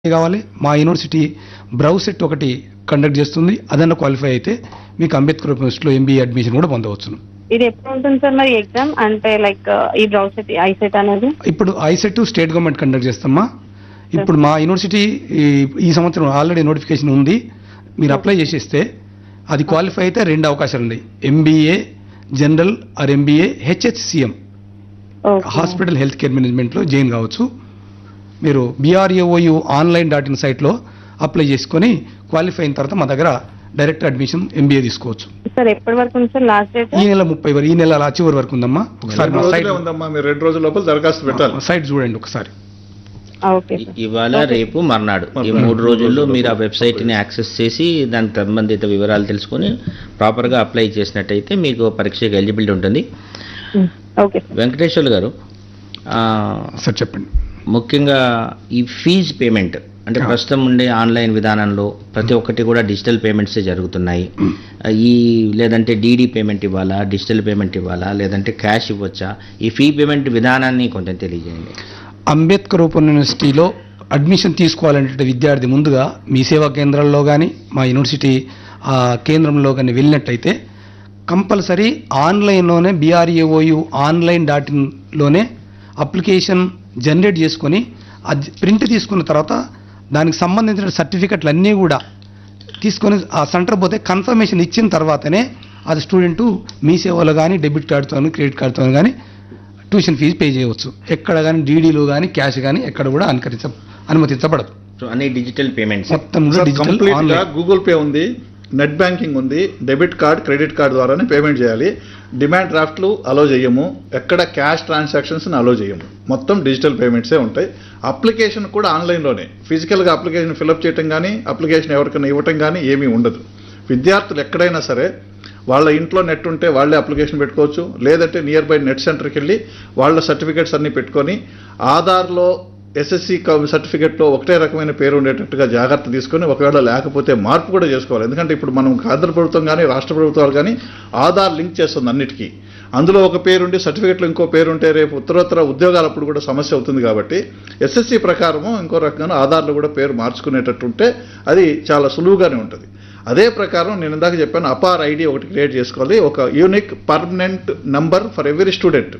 కావాలి మా యూనివర్సిటీ బ్రౌసెట్ ఒకటి కండక్ట్ చేస్తుంది అదన్న క్వాలిఫై అయితే మీకు అంబేద్కర్ యూనివర్సిటీలో ఎంబీఏ అడ్మిషన్ కూడా పొందవచ్చును ఇది ఎప్పుడు ఉంటుంది సార్ మరి ఎగ్జామ్ అంటే లైక్ ఈ బ్రౌసెట్ ఐసెట్ అనేది ఇప్పుడు ఐసెట్ స్టేట్ గవర్నమెంట్ కండక్ట్ చేస్తామా ఇప్పుడు మా యూనివర్సిటీ ఈ- ఈ సంవత్సరం ఆల్రెడీ నోటిఫికేషన్ ఉంది మీరు అప్లై చేసేస్తే అది క్వాలిఫై అయితే రెండు అవకాశాలు ఉన్నాయి MBA general or MBA HHCM okay hospital health care మేనేజ్మెంట్లో జాయిన్ కావచ్చు మీరు బీఆర్ఏఓయు ఆన్లైన్ డాట్ ఇన్ సైట్లో అప్లై చేసుకొని క్వాలిఫై అయిన తర్వాత మా దగ్గర డైరెక్ట్ అడ్మిషన్ ఎంబీఏ తీసుకోవచ్చు సార్ ఎప్పటి వరకు ఉంది సార్ లాస్ట్ డేట్ ఈ నెల ముప్పై వరకు ఈ నెల చివరి వరకు ఉందమ్మా ఒకసారి రెండు మా సైట్ రోజులే ఉందమ్మా మీరు రెండు రోజుల లోపల దరఖాస్తు పెట్టాలి సైట్ చూడండి ఒకసారి ఓకే సార్ ఇవాళ రేపు మర్నాడు ఈ మూడు రోజుల్లో మీరు ఆ వెబ్సైట్ని యాక్సెస్ చేసి దానికి సంబంధిత వివరాలు తెలుసుకొని ప్రాపర్గా అప్లై చేసినట్టయితే మీకు పరీక్షకు ఎలిజిబిలిటీ ఉంటుంది ఓకే సార్ వెంకటేశ్వర్లు గారు ఆ, సార్ చెప్పండి ముఖ్యంగా ఈ ఫీజ్ పేమెంట్ అంటే ప్రస్తుతం ఉండే ఆన్లైన్ విధానంలో ప్రతి ఒక్కటి కూడా డిజిటల్ పేమెంట్సే జరుగుతున్నాయి ఈ లేదంటే డీడీ పేమెంట్ ఇవ్వాలా డిజిటల్ పేమెంట్ ఇవ్వాలా లేదంటే క్యాష్ ఇవ్వచ్చా ఈ ఫీ పేమెంట్ విధానాన్ని కొంచెం తెలియజేయండి అంబేద్కర్ ఓపెన్ యూనివర్సిటీలో అడ్మిషన్ తీసుకోవాలంటే విద్యార్థి ముందుగా మీ సేవా కేంద్రాల్లో కానీ మా యూనివర్సిటీ ఆ, కేంద్రంలో కానీ వెళ్ళినట్టయితే కంపల్సరీ ఆన్లైన్లోనే బీఆర్ఏఓయు ఆన్లైన్ డాట్ ఇన్లోనే అప్లికేషన్ జనరేట్ చేసుకొని అది ప్రింట్ తీసుకున్న తర్వాత దానికి సంబంధించిన సర్టిఫికెట్లు అన్నీ కూడా తీసుకొని ఆ సెంటర్ పోతే కన్ఫర్మేషన్ ఇచ్చిన తర్వాతనే అది స్టూడెంట్ మీ సేవలో కానీ డెబిట్ కార్డుతో క్రెడిట్ కార్డుతో కానీ ట్యూషన్ ఫీజు పే చేయవచ్చు ఎక్కడ కానీ డీడీలు కానీ క్యాష్ కానీ ఎక్కడ కూడా అనుకరించ అనుమతించబడదు సో అన్ని డిజిటల్ పేమెంట్స్ మొత్తం కూడా డిజిటల్ కంప్లీట్ గా ఆన్లైన్ గూగుల్ పే ఉంది నెట్ బ్యాంకింగ్ ఉంది డెబిట్ కార్డ్ క్రెడిట్ కార్డ్ ద్వారానే పేమెంట్ చేయాలి డిమాండ్ డ్రాఫ్ట్లు అలో చేయము ఎక్కడ క్యాష్ ట్రాన్సాక్షన్స్ అలో చేయము మొత్తం డిజిటల్ పేమెంట్సే ఉంటాయి అప్లికేషన్ కూడా ఆన్లైన్లోనే ఫిజికల్గా అప్లికేషన్ ఫిలప్ చేయటం కానీ అప్లికేషన్ ఎవరికైనా ఇవ్వటం కానీ ఏమీ ఉండదు విద్యార్థులు ఎక్కడైనా సరే వాళ్ళ ఇంట్లో నెట్ ఉంటే వాళ్ళే అప్లికేషన్ పెట్టుకోవచ్చు లేదంటే నియర్ బై నెట్ సెంటర్కి వెళ్ళి వాళ్ళ సర్టిఫికేట్స్ అన్ని పెట్టుకొని ఆధార్లో ఎస్ఎస్సి సర్టిఫికేట్లో ఒకటే రకమైన పేరు ఉండేటట్టుగా జాగ్రత్త తీసుకొని ఒకవేళ లేకపోతే మార్పు కూడా చేసుకోవాలి ఎందుకంటే ఇప్పుడు మనం కేంద్ర ప్రభుత్వం కానీ రాష్ట్ర ప్రభుత్వాలు కానీ ఆధార్ లింక్ చేస్తుంది అన్నిటికీ అందులో ఒక పేరు ఉండి సర్టిఫికేట్లో ఇంకో పేరు ఉంటే రేపు ఉత్తరోత్తర ఉద్యోగాలప్పుడు కూడా సమస్య అవుతుంది కాబట్టి ఎస్ఎస్సి ప్రకారము ఇంకో రకంగా ఆధార్లో కూడా పేరు మార్చుకునేటట్టు ఉంటే అది చాలా సులువుగానే ఉంటుంది అదే ప్రకారం నేను ఇందాక చెప్పాను అపార్ ఐడి ఒకటి క్రియేట్ చేసుకోవాలి ఒక unique permanent number for every student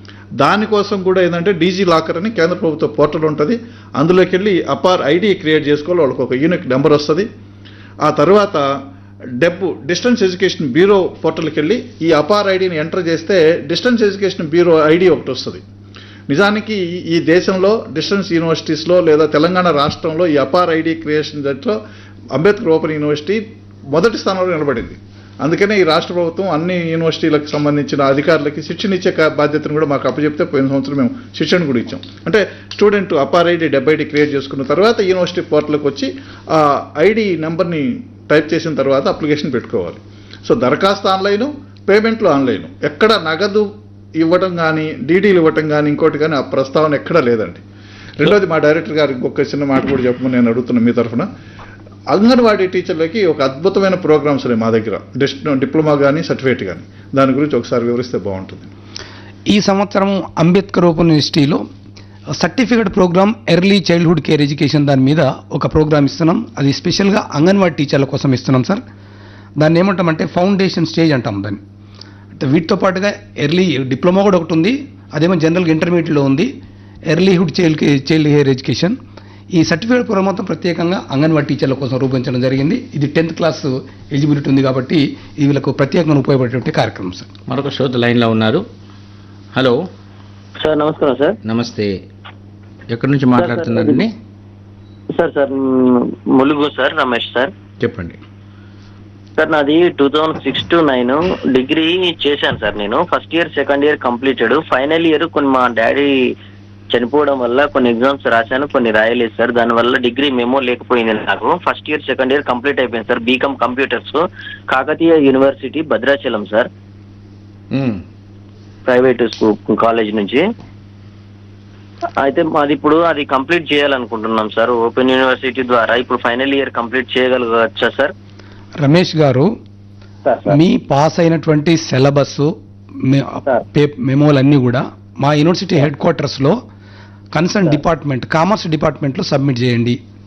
దానికోసం కూడా ఏంటంటే డీజీ లాకర్ అని కేంద్ర ప్రభుత్వ పోర్టల్ ఉంటుంది అందులోకి వెళ్ళి అపార్ ఐడి క్రియేట్ చేసుకోవాలి వాళ్ళకి ఒక యూనిక్ నెంబర్ వస్తుంది ఆ తర్వాత డెబ్ డిస్టెన్స్ ఎడ్యుకేషన్ బ్యూరో పోర్టల్కి వెళ్ళి ఈ అపార్ ఐడిని ఎంటర్ చేస్తే డిస్టెన్స్ ఎడ్యుకేషన్ బ్యూరో ఐడి ఒకటి వస్తుంది నిజానికి ఈ- ఈ దేశంలో డిస్టెన్స్ యూనివర్సిటీస్లో లేదా తెలంగాణ రాష్ట్రంలో ఈ అపార్ ఐడి క్రియేషన్ దాంట్లో అంబేద్కర్ ఓపెన్ యూనివర్సిటీ మొదటి స్థానంలో నిలబడింది అందుకనే ఈ రాష్ట్ర ప్రభుత్వం అన్ని యూనివర్సిటీలకు సంబంధించిన అధికారులకి శిక్షణ ఇచ్చే కా- బాధ్యతను కూడా మాకు అప్పచెప్తే పోయిన సంవత్సరం మేము శిక్షణ కూడా ఇచ్చాం అంటే స్టూడెంట్ అపార్ ఐడి డెబ్బై ఐడి క్రియేట్ చేసుకున్న తర్వాత యూనివర్సిటీ పోర్టల్కి వచ్చి ఆ ఐడి నెంబర్ని టైప్ చేసిన తర్వాత అప్లికేషన్ పెట్టుకోవాలి సో దరఖాస్తు ఆన్లైను పేమెంట్లు ఆన్లైన్ ఎక్కడ నగదు ఇవ్వటం కానీ డీడీలు ఇవ్వటం కానీ ఇంకోటి కానీ ఆ ప్రస్తావన ఎక్కడా లేదండి రెండోది మా డైరెక్టర్ గారు ఇంకొక చిన్న మాట కూడా చెప్పమని నేను అడుగుతున్నా మీ తరఫున అంగన్వాడీ టీచర్లకి ఒక అద్భుతమైన ప్రోగ్రామ్స్ ఉన్నాయి మా దగ్గర డిస్ డిప్లొమా కానీ సర్టిఫికేట్ కానీ దాని గురించి ఒకసారి వివరిస్తే బాగుంటుంది ఈ సంవత్సరం అంబేద్కర్ ఓపెన్ యూనివర్సిటీలో certificate programme early childhood care education దాని మీద ఒక ప్రోగ్రామ్ ఇస్తున్నాం అది స్పెషల్గా అంగన్వాడీ టీచర్ల కోసం ఇస్తున్నాం సార్ దాన్ని ఏమంటామంటే ఫౌండేషన్ స్టేజ్ అంటాం దాన్ని అంటే వీటితో పాటుగా ఎర్లీ డిప్లొమా కూడా ఒకటి ఉంది అదేమో జనరల్గా ఇంటర్మీడియట్లో ఉంది early hood child child care education ఈ సర్టిఫికేట్ ప్రోగ్రామ్ మొత్తం ప్రత్యేకంగా అంగన్వాడీ టీచర్ల కోసం రూపొందించడం జరిగింది ఇది టెన్త్ క్లాస్ ఎలిజిబిలిటీ ఉంది కాబట్టి ఇది వీళ్ళకు ప్రత్యేకంగా ఉపయోగపడేటువంటి కార్యక్రమం సార్ మరొక శ్రోత లైన్లో ఉన్నారు హలో సార్ నమస్కారం సార్ నమస్తే ఎక్కడి నుంచి మాట్లాడుతున్నారండి సార్ సార్ మ్, ములుగు సార్ రమేష్ సార్ చెప్పండి సార్ నాది two thousand six to nine degree చేశాను సార్ నేను first year second year completed final year కొన్ని మా డాడీ చనిపోవడం వల్ల కొన్ని ఎగ్జామ్స్ రాశాను కొన్ని రాయలేదు సార్ దానివల్ల డిగ్రీ మెమో లేకపోయింది నాకు first year second year complete అయిపోయింది sir BCom computers Kakatiya university Bhadrachalam sir ఉమ్. ప్రైవేట్ స్కూల్ కాలేజ్ నుంచి అయితే మాది ఇప్పుడు అది కంప్లీట్ చేయాలనుకుంటున్నాం సార్ ఓపెన్ యూనివర్సిటీ ద్వారా ఇప్పుడు ఫైనల్ ఇయర్ కంప్లీట్ చేయగలగచ్చా sir Ramesh garu sir sir మీ పాస్ అయినటువంటి సిలబస్ సార్. మెమోలన్నీ కూడా మా యూనివర్సిటీ హెడ్ క్వార్టర్స్లో కన్సర్న్ డిపార్ట్మెంట్ కామర్స్ డిపార్ట్మెంట్లో సబ్మిట్ చేయండి